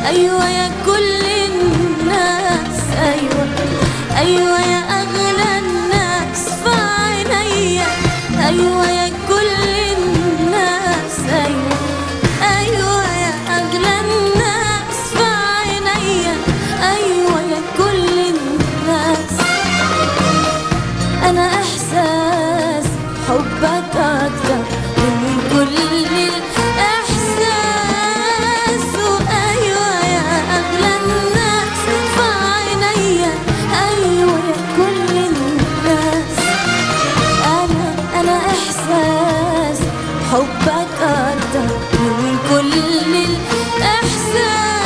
أيوة يا كل الناس أيوة أيوة يا أغلى الناس في عينيا أيوة يا كل الناس أيوة أيوة يا أغلى الناس في عينيا أيوة يا كل الناس أنا إحساس حبك أكتر من كل الإحساس وأيوة يا أغلى الناس في عينيا أيوة يا كل الناس أنا أنا إحساس حبك أكتر من كل الإحساس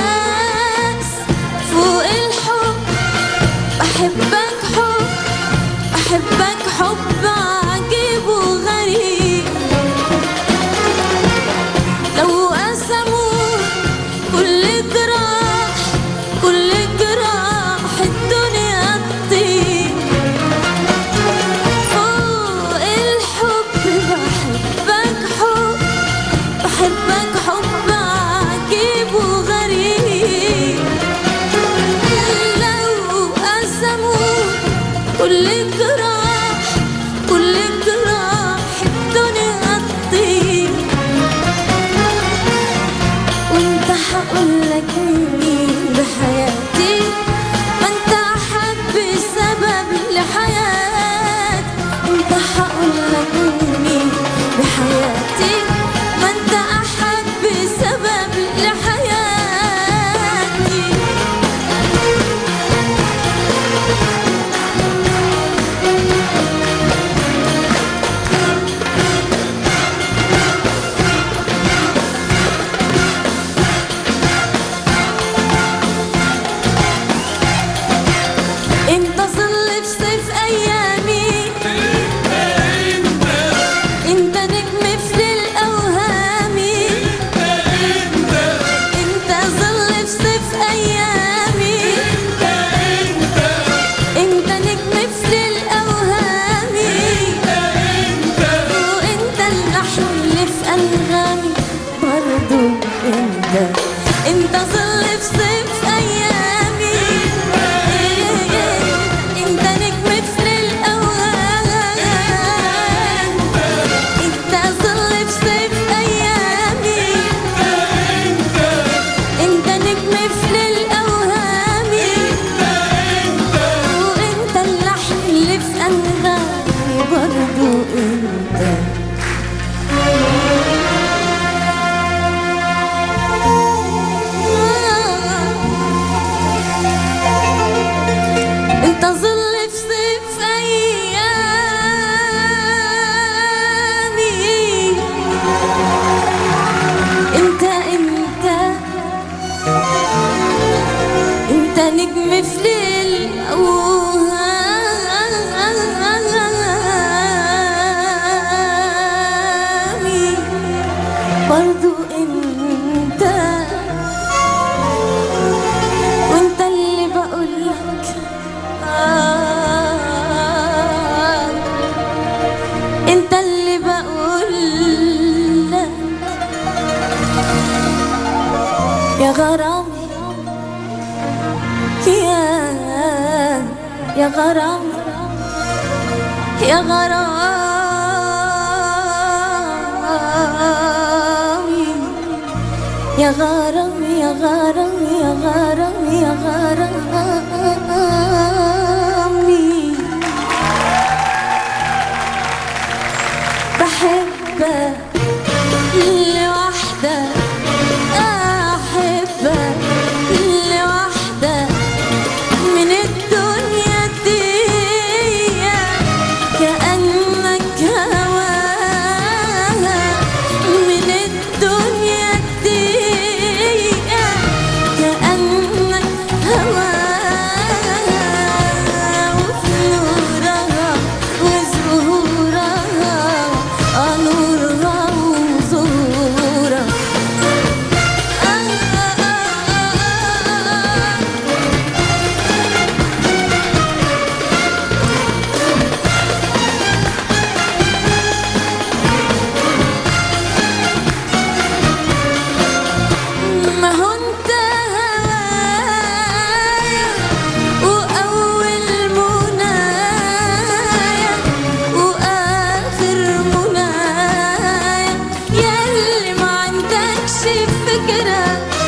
فوق الحب بحبك حب بحبك حب عجيب وغريب لو قسموا كل جراح كل جراح الدنيا تطير فوق الحب بحبك حب بحبك حب عجيب وغريب لو قسموا كل جراح كل جراح الدنيا تطير وانت هقولك مين بحياتي ما انت احب سبب لحياتي انت هقولك مين بحياتي ما انت احب سبب لحياتي انت ظل في صيف ايامي انت نجم في ليل اوهامي انت ظل في صيف ايامي انت نجم في ليل اوهامي وانت اللحن اللي في انغامي برضو انت انت ظل في صيف ايامي انت نجم في ليل اوهامي انت ظل في صيف ايامي انت نجم في ليل اوهامي وانت اللحن اللي في انغامي برضو انت انت ظل في صيف ايامي انت انت انت نجم في ليل اوهامي برضو انت وانت اللي بقولك آه انت اللي بقولك يا غرامي يا يا غرامي يا غرامي يا غرام يا غرام يا غرام يا غرامي بحبك لوحدك أحبك لوحدك من الدنيا دي كأنك هواها من الدنيا دي كأنك هواها وفي نورها وزهورها آه نورها فكرة